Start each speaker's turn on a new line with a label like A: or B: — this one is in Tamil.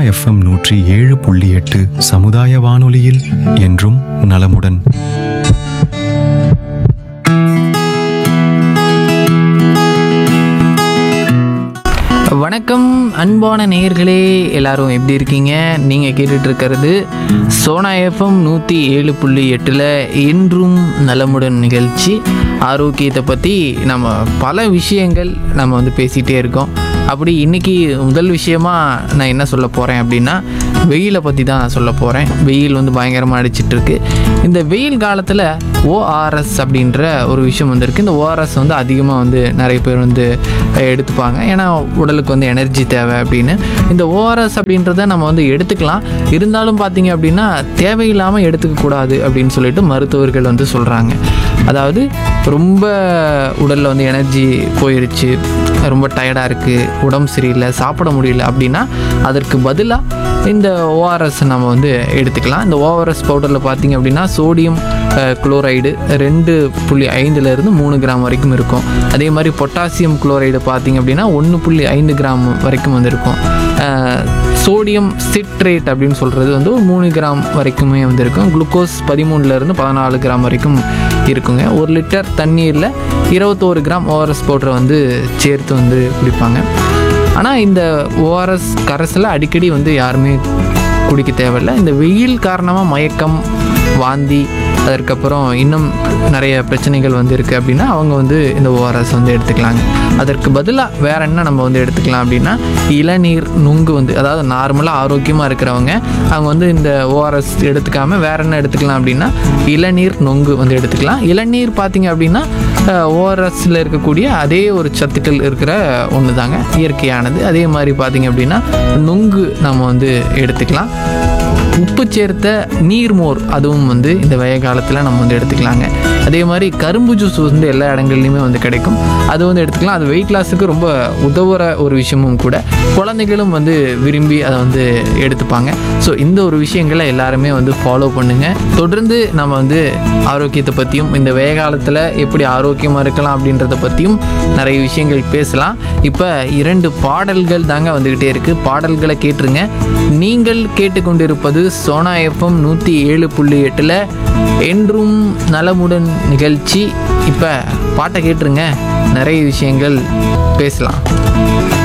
A: எஃப்எம் நூற்றி ஏழு புள்ளி எட்டு சமுதாய வானொலியில் என்றும் நலமுடன்
B: வணக்கம் அன்பான நேயர்களே எல்லாரும் எப்படி இருக்கீங்க நீங்கள் கேட்டுட்டு இருக்கிறது சோனா எஃப்எம் நூற்றி ஏழு புள்ளி எட்டில் என்றும் நலமுடன் நிகழ்ச்சி ஆரோக்கியத்தை பற்றி நம்ம பல விஷயங்கள் நம்ம வந்து பேசிகிட்டே இருக்கோம் அப்படி இன்னைக்கு முதல் விஷயமா நான் என்ன சொல்ல போகிறேன் அப்படின்னா வெயிலை பற்றி தான் சொல்ல போகிறேன் வெயில் வந்து பயங்கரமாக அடிச்சிட்டு இருக்கு இந்த வெயில் காலத்தில் ஓஆர்எஸ் அப்படின்ற ஒரு விஷயம் வந்திருக்கு இந்த ஓஆர்எஸ் வந்து அதிகமாக வந்து நிறைய பேர் வந்து அஹ், எடுத்துப்பாங்க ஏன்னா உடலுக்கு வந்து எனர்ஜி தேவை அப்படின்னு இந்த ஓஆர்எஸ் அப்படின்றத நம்ம வந்து எடுத்துக்கலாம் இருந்தாலும் பார்த்தீங்க அப்படின்னா தேவையில்லாமல் எடுத்துக்கக்கூடாது அப்படின்னு சொல்லிட்டு மருத்துவர்கள் வந்து சொல்கிறாங்க அதாவது ரொம்ப உடலில் வந்து எனர்ஜி போயிருச்சு ரொம்ப டயர்டாக இருக்குது உடம்பு சரியில்லை சாப்பிட முடியல அப்படின்னா அதற்கு பதிலாக இந்த ஓஆர்எஸ் நம்ம வந்து எடுத்துக்கலாம் இந்த ஓஆர்எஸ் பவுடரில் பார்த்தீங்க அப்படின்னா சோடியம் குளோரைடு ரெண்டு புள்ளி ஐந்துலேருந்து மூணு கிராம் வரைக்கும் இருக்கும் அதே மாதிரி பொட்டாசியம் குளோரைடு பார்த்தீங்க அப்படின்னா ஒன்று புள்ளி ஐந்து கிராம் வரைக்கும் வந்து இருக்கும் அஹ், சோடியம் சிட்ரேட் அப்படின்னு சொல்கிறது வந்து ஒரு மூணு கிராம் வரைக்குமே வந்து இருக்கும் குளுக்கோஸ் பதிமூணுலேருந்து பதினாலு கிராம் வரைக்கும் இருக்குங்க ஒரு லிட்டர் தண்ணீரில் இருபத்தோரு கிராம் ஓஆர்எஸ் பவுடரை வந்து சேர்த்து வந்து குடிப்பாங்க ஆனால் இந்த ஓஆர்எஸ் கரைசலை அடிக்கடி வந்து யாருமே குடிக்க தேவையில்லை இந்த வெயில் காரணமாக மயக்கம் வாந்தி அதற்கப்புறம் இன்னும் நிறைய பிரச்சனைகள் வந்து இருக்குது அப்படின்னா அவங்க வந்து இந்த ஓஆர்எஸ் வந்து எடுத்துக்கலாங்க அதற்கு பதிலாக வேற என்ன நம்ம வந்து எடுத்துக்கலாம் அப்படின்னா இளநீர் நுங்கு வந்து அதாவது நார்மலாக ஆரோக்கியமாக இருக்கிறவங்க அவங்க வந்து இந்த ஓஆர்எஸ் எடுத்துக்காம வேற என்ன எடுத்துக்கலாம் அப்படின்னா இளநீர் நொங்கு வந்து எடுத்துக்கலாம் இளநீர் பார்த்தீங்க அப்படின்னா ஓஆர்எஸ்ல இருக்கக்கூடிய அதே ஒரு சத்துக்கள் இருக்கிற ஒன்று தாங்க இயற்கையானது அதே மாதிரி பார்த்தீங்க அப்படின்னா நுங்கு நம்ம வந்து எடுத்துக்கலாம் உப்பு சேர்த்த நீர்மோர் அதுவும் வந்து இந்த வெய காலத்தில் நம்ம வந்து எடுத்துக்கலாங்க அதே மாதிரி கரும்பு ஜூஸ் வந்து எல்லா இடங்கள்லையுமே வந்து கிடைக்கும் அது வந்து எடுத்துக்கலாம் அது வெயிட் லாஸுக்கு ரொம்ப உதவுற ஒரு விஷயமும் கூட குழந்தைகளும் வந்து விரும்பி அதை வந்து எடுத்துப்பாங்க ஸோ இந்த ஒரு விஷயங்களை எல்லாருமே வந்து ஃபாலோ பண்ணுங்க தொடர்ந்து நம்ம வந்து ஆரோக்கியத்தை பற்றியும் இந்த வெய காலத்தில் எப்படி ஆரோக்கியமாக இருக்கலாம் அப்படின்றத பற்றியும் நிறைய விஷயங்கள் பேசலாம் இப்போ இரண்டு பாடல்கள் தாங்க வந்துக்கிட்டே இருக்குது பாடல்களை கேட்டுருங்க நீங்கள் கேட்டுக்கொண்டிருப்பது சோனா எஃப்எம் நூற்றி ஏழு புள்ளி எட்டில் என்றும் நலமுடன் நிகழ்ச்சி இப்போ பாட்டை கேட்டுருங்க நிறைய விஷயங்கள் பேசலாம்